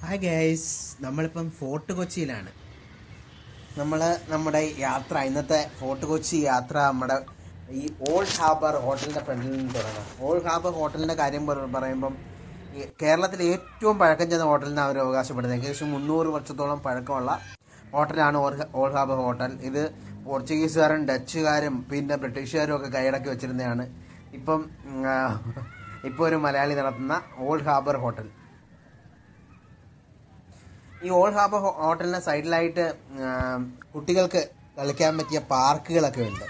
hi guys നമ്മളിപ്പം fort കൊച്ചിയിലാണ് നമ്മൾ നമ്മുടെ യാത്ര ഇന്നത്തെ ഫോർട്ട് കൊച്ചി യാത്ര നമ്മുടെ ഈ ഓൾഡ് ഹാർബർ ഹോട്ടലിൻ്റെ ഫ്രണ്ടിൽ നിന്ന് തുടങ്ങാം ഓൾഡ് ഹാർബർ ഹോട്ടലിൻ്റെ കാര്യം പറ- പറയുമ്പം ഈ കേരളത്തിലെ ഏറ്റവും പഴക്കം ചെന്ന ഹോട്ടലിന് അവർ അവകാശപ്പെടുന്നത് ഏകദേശം മുന്നൂറ് വർഷത്തോളം പഴക്കമുള്ള ഹോട്ടലാണ് ഓൾ- ഓൾഡ് ഹാർബർ ഹോട്ടൽ ഇത് പോർച്ചുഗീസുകാരും ഡച്ചുകാരും പിന്നെ ബ്രിട്ടീഷുകാരും ഒക്കെ കൈയടക്കി വെച്ചിരുന്നതാണ് ഇപ്പം ഉം, ആ, ഇപ്പോൾ ഒരു മലയാളി നടത്തുന്ന ഓൾഡ് ഹാർബർ ഹോട്ടൽ ഈ ഓൾഡ് ഹാർബർ ഹോ- ഹോട്ടലിന്റെ സൈഡിലായിട്ട് ആ, കുട്ടികൾക്ക് കളിക്കാൻ പറ്റിയ പാർക്കുകളൊക്കെ ഉണ്ട്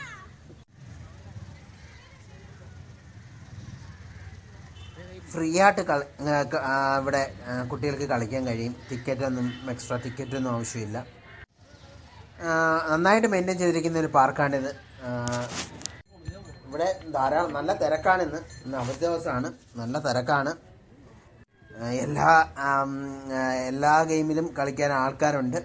ഫ്രീ ആയിട്ട് കളി ആ, ക- ആ, ഇവിടെ ആ, കുട്ടികൾക്ക് കളിക്കാൻ കഴിയും ടിക്കറ്റ് ഒന്നും എക്സ്ട്രാ ടിക്കറ്റ് ഒന്നും ആവശ്യമില്ല ആ, നന്നായിട്ട് മെയിൻറ്റെയിൻ ചെയ്തിരിക്കുന്ന ഒരു പാർക്കാണിത് ആ, ഇവിടെ ധാരാളം നല്ല തിരക്കാണിന്ന് ഇന്ന് അവധി ദിവസമാണ് നല്ല തിരക്കാണ് ആ, എല്ലാ ആം, ആ, എല്ലാ ഗെയിമിലും കളിക്കാൻ ആൾക്കാരുണ്ട്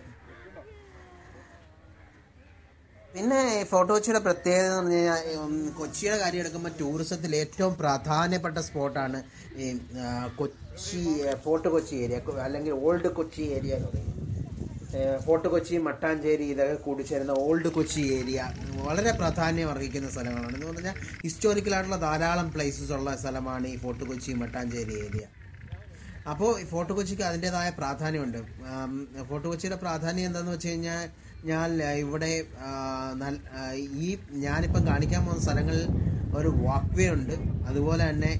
പിന്നെ ഈ ഫോർട്ട് കൊച്ചിയുടെ പ്രത്യേകത എന്ന് പറഞ്ഞു കഴിഞ്ഞാൽ ഉം, കൊച്ചിയുടെ കാര്യം എടുക്കുമ്പോൾ ടൂറിസത്തിൽ ഏറ്റവും പ്രാധാന്യപ്പെട്ട സ്പോട്ടാണ് ഈ ആ, കൊച്ചി ആ, ഫോർട്ട് കൊച്ചി ഏരിയ കൊ- അല്ലെങ്കിൽ ഓൾഡ് കൊച്ചി ഏരിയ എന്ന് പറയും ഏ, ഫോർട്ട് കൊച്ചി മട്ടാഞ്ചേരി ഇതൊക്കെ കൂടിച്ചേരുന്ന ഓൾഡ് കൊച്ചി ഏരിയ വളരെ പ്രാധാന്യം അർഹിക്കുന്ന സ്ഥലങ്ങളാണ് എന്ന് പറഞ്ഞാൽ ഹിസ്റ്റോറിക്കലായിട്ടുള്ള ധാരാളം പ്ലേസസ് ഉള്ള സ്ഥലമാണ് ഈ ഫോർട്ട് കൊച്ചി മട്ടാഞ്ചേരി ഏരിയ അപ്പോൾ ഫോർട്ട് കൊച്ചിക്ക് അതിൻ്റെതായ പ്രാധാന്യമുണ്ട് ആം, ഫോർട്ട് കൊച്ചിയുടെ പ്രാധാന്യം എന്താണെന്ന് വെച്ച് കഴിഞ്ഞാൽ ഞാൻ ആ, ഇവിടെ ആ, നൽ- ആ, ഈ ഞാനിപ്പം കാണിക്കാൻ പോകുന്ന സ്ഥലങ്ങളിൽ ഒരു വാക്ക് വേ ഉണ്ട് അതുപോലെ തന്നെ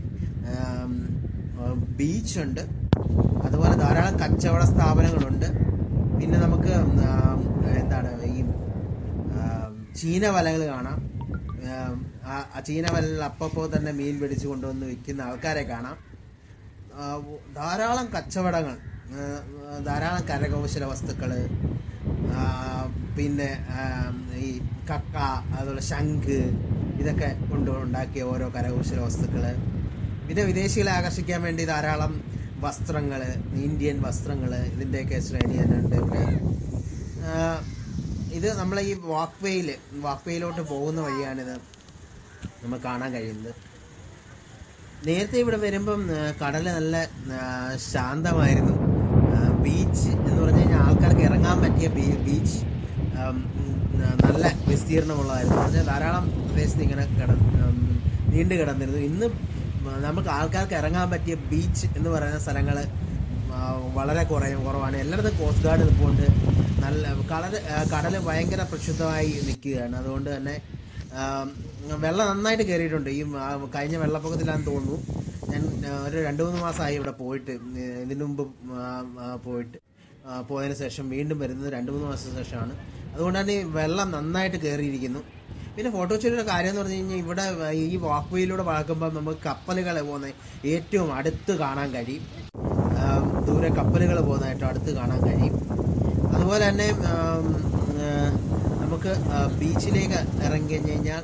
ബീച്ചുണ്ട് അതുപോലെ ധാരാളം കച്ചവട സ്ഥാപനങ്ങളുണ്ട് പിന്നെ നമുക്ക് ആം, എന്താണ് ഈ ആം, ചീന വലകൾ കാണാം ആം, ആ ആ ചീന വലകളിൽ അപ്പപ്പോൾ തന്നെ മീൻ പിടിച്ചു കൊണ്ടുവന്ന് വിൽക്കുന്ന ആൾക്കാരെ കാണാം ആ, ധാരാളം കച്ചവടങ്ങൾ ആ, ധാരാളം കരകൗശല വസ്തുക്കൾ പിന്നെ ആ, ഈ കക്ക അതുപോലെ ശംഖ് ഇതൊക്കെ കൊണ്ട് ഉണ്ടാക്കിയ ഓരോ കരകൗശല വസ്തുക്കൾ പിന്നെ വിദേശികളെ ആകർഷിക്കാൻ വേണ്ടി ധാരാളം വസ്ത്രങ്ങൾ ഇന്ത്യൻ വസ്ത്രങ്ങൾ ഇതിൻ്റെയൊക്കെ ശ്രേണി തന്നെ ഉണ്ട് ഇവിടെ ആ, ഇത് നമ്മളെ ഈ വാക്ക് വേയിൽ വാക്ക് വേയിലോട്ട് പോകുന്ന വഴിയാണിത് നമുക്ക് കാണാൻ കഴിയുന്നത് നേരത്തെ ഇവിടെ വരുമ്പം ആ, കടല് നല്ല ആ, ശാന്തമായിരുന്നു ആ, ബീച്ച് എന്ന് പറഞ്ഞു കഴിഞ്ഞാൽ ആൾക്കാർക്ക് ഇറങ്ങാൻ പറ്റിയ ബീ- ബീച്ച് ആം, ഉം, നല്ല വിസ്തീർണമുള്ളതായിരുന്നു എന്ന് പറഞ്ഞാൽ ധാരാളം പ്രദേശത്ത് ഇങ്ങനെ കിട ഉം, നീണ്ടു കിടന്നിരുന്നു ഇന്ന് നമുക്ക് ആൾക്കാർക്ക് ഇറങ്ങാൻ പറ്റിയ ബീച്ച് എന്ന് പറയുന്ന സ്ഥലങ്ങൾ വളരെ കുറയും കുറവാണ് എല്ലായിടത്തും കോസ്റ്റ് ഗാർഡ് നിൽപ്പുണ്ട് നല്ല കടൽ കടൽ ഭയങ്കര പ്രക്ഷുബ്ധമായി നിൽക്കുകയാണ് അതുകൊണ്ട് തന്നെ ആം, വെള്ളം നന്നായിട്ട് കയറിയിട്ടുണ്ട് ഈ ആ, കഴിഞ്ഞ വെള്ളപ്പൊക്കത്തിലാണെന്ന് തോന്നുന്നു ഞാൻ ആ, ഒരു രണ്ട് മൂന്ന് മാസമായി ഇവിടെ പോയിട്ട് ഏ, ഇതിനു മുമ്പ് ആ, ആ, പോയിട്ട് ആ, പോയതിനു ശേഷം വീണ്ടും വരുന്നത് രണ്ട് മൂന്ന് മാസത്തിന് ശേഷമാണ് അതുകൊണ്ട് തന്നെ ഈ വെള്ളം നന്നായിട്ട് കയറിയിരിക്കുന്നു പിന്നെ ഫോട്ടോ കൊച്ചിയുടെ കാര്യം എന്ന് പറഞ്ഞു കഴിഞ്ഞാൽ ഇവിടെ ഈ വാക്ക് വേയിലൂടെ വളക്കുമ്പോൾ നമുക്ക് കപ്പലുകൾ പോകുന്ന ഏറ്റവും അടുത്ത് കാണാൻ കഴിയും ആ, ദൂരെ കപ്പലുകൾ പോകുന്നതായിട്ട് അടുത്ത് കാണാൻ കഴിയും അതുപോലെ തന്നെ ആം, ആ, നമുക്ക് ആ, ബീച്ചിലേക്ക് ഇറങ്ങി കഴിഞ്ഞ് കഴിഞ്ഞാൽ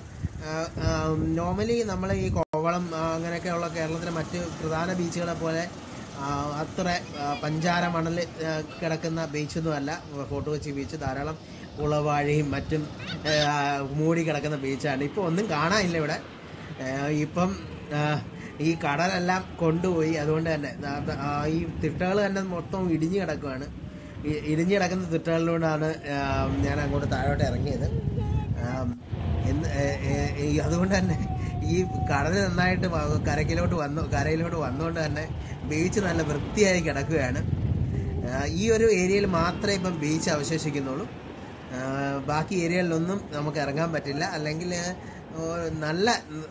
നോർമലി നമ്മൾ ഈ കോവളം ആ, അങ്ങനെയൊക്കെയുള്ള കേരളത്തിലെ മറ്റ് പ്രധാന ബീച്ചുകളെ പോലെ ആ, അത്ര ആ, പഞ്ചാര മണൽ ആ, കിടക്കുന്ന ബീച്ചൊന്നുമല്ല ഫോർട്ട് കൊച്ചി ബീച്ച് ധാരാളം ഉളവാഴയും മറ്റും ആ, മൂടി കിടക്കുന്ന ബീച്ചാണ് ഇപ്പോൾ ഒന്നും കാണാനില്ല ഇവിടെ ആ, ഇപ്പം ആ, ഈ കടലെല്ലാം കൊണ്ടുപോയി അതുകൊണ്ട് തന്നെ ദാ- ദാ- ആ, ഈ തിട്ടകൾ തന്നെ മൊത്തം ഇടിഞ്ഞു കിടക്കുവാണ് ഈ ഇടിഞ്ഞു കിടക്കുന്ന തിട്ടകളിലൂടെയാണ് ആ, ഞാൻ അങ്ങോട്ട് താഴോട്ട് ഇറങ്ങിയത് ആ, എന്ന് ഏ- ഏ- ഈ അതുകൊണ്ട് തന്നെ ഈ കടൽ നന്നായിട്ട് വ- കരക്കിലോട്ട് വന്നു കരയിലോട്ട് വന്നുകൊണ്ട് തന്നെ ബീച്ച് നല്ല വൃത്തിയായി കിടക്കുകയാണ് ആ, ഈ ഒരു ഏരിയയിൽ മാത്രമേ ഇപ്പം ബീച്ച് അവശേഷിക്കുന്നുള്ളൂ ആ, ബാക്കി ഏരിയകളിലൊന്നും നമുക്ക് ഇറങ്ങാൻ പറ്റില്ല അല്ലെങ്കിൽ ആ, നല്ല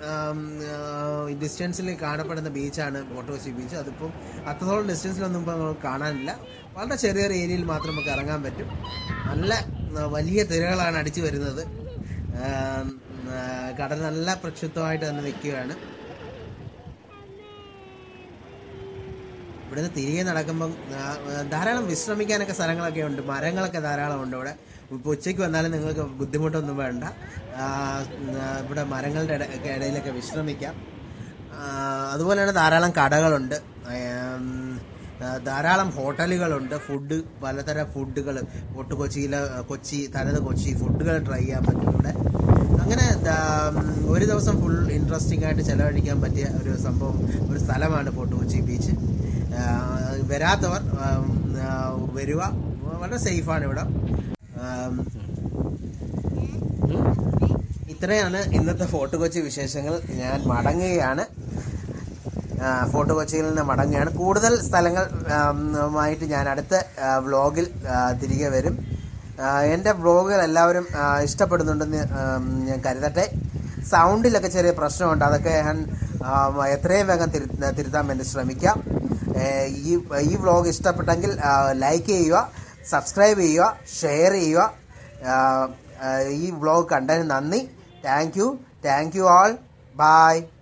ഡിസ്റ്റൻസിൽ കാണപ്പെടുന്ന ബീച്ചാണ് ഫോർട്ട് കൊച്ചി ബീച്ച് അതിപ്പം അത്രത്തോളം ഡിസ്റ്റൻസിലൊന്നും ഇപ്പം നമുക്ക് കാണാനില്ല വളരെ ചെറിയൊരു ഏരിയയിൽ മാത്രം നമുക്ക് ഇറങ്ങാൻ പറ്റും നല്ല ആ, വലിയ തിരകളാണ് അടിച്ചു വരുന്നത് ആ, ആ, കടൽ നല്ല പ്രക്ഷുബ്ധമായിട്ട് തന്നെ നിൽക്കുകയാണ് ഇവിടുന്ന് തിരികെ നടക്കുമ്പം ആ, ധാരാളം വിശ്രമിക്കാനൊക്കെ സ്ഥലങ്ങളൊക്കെ ഉണ്ട് മരങ്ങളൊക്കെ ധാരാളം ഉണ്ട് ഇവിടെ ഇപ്പോൾ ഉച്ചയ്ക്ക് വന്നാലും നിങ്ങൾക്ക് ബുദ്ധിമുട്ടൊന്നും വേണ്ട ആ, ആ, ഇവിടെ മരങ്ങളുടെ ഇട- ഒക്കെ ഇടയിലൊക്കെ വിശ്രമിക്കാം ആ, അതുപോലെ തന്നെ ധാരാളം കടകളുണ്ട് ആം, ആ, ധാരാളം ഹോട്ടലുകളുണ്ട് ഫുഡ് പലതരം ഫുഡുകൾ ഫോർട്ട് കൊച്ചിയിലെ കൊച്ചി തനത് കൊച്ചി ഫുഡുകൾ ട്രൈ ചെയ്യാൻ പറ്റും ഇവിടെ അങ്ങനെ ദാ- ഉം, ഒരു ദിവസം ഫുൾ ഇൻട്രസ്റ്റിംഗ് ആയിട്ട് ചെലവഴിക്കാൻ പറ്റിയ ഒരു സംഭവം ഒരു സ്ഥലമാണ് ഫോർട്ട് കൊച്ചി ബീച്ച് ആ, വരാത്തവർ ആ, ഉം, ആ, വരിക വളരെ സേഫാണ് ഇവിടെ ആം, ഇത്രയാണ് ഇന്നത്തെ ഫോർട്ട് കൊച്ചി വിശേഷങ്ങൾ ഞാൻ മടങ്ങുകയാണ് ആ, ഫോർട്ട് കൊച്ചിയിൽ നിന്ന് മടങ്ങുകയാണ് കൂടുതൽ സ്ഥലങ്ങൾ ആം, ആയിട്ട് ഞാൻ അടുത്ത ആ, വ്ളോഗിൽ ആ, തിരികെ വരും ആ, എൻ്റെ വ്ളോഗുകൾ എല്ലാവരും ആ, ഇഷ്ടപ്പെടുന്നുണ്ടെന്ന് ആം, ഞാൻ കരുതട്ടെ സൗണ്ടിലൊക്കെ ചെറിയ പ്രശ്നമുണ്ട് അതൊക്കെ ഞാൻ ആ, എത്രയും വേഗം തിരു തിരുത്താൻ വേണ്ടി ശ്രമിക്കാം ഏ, ഈ ഈ വ്ളോഗ് ഇഷ്ടപ്പെട്ടെങ്കിൽ ലൈക്ക് ചെയ്യുക സബ്സ്ക്രൈബ് ചെയ്യുക ഷെയർ ചെയ്യുക ആ, ആ, ഈ വ്ളോഗ് കണ്ടതിന് നന്ദി thank you thank you all by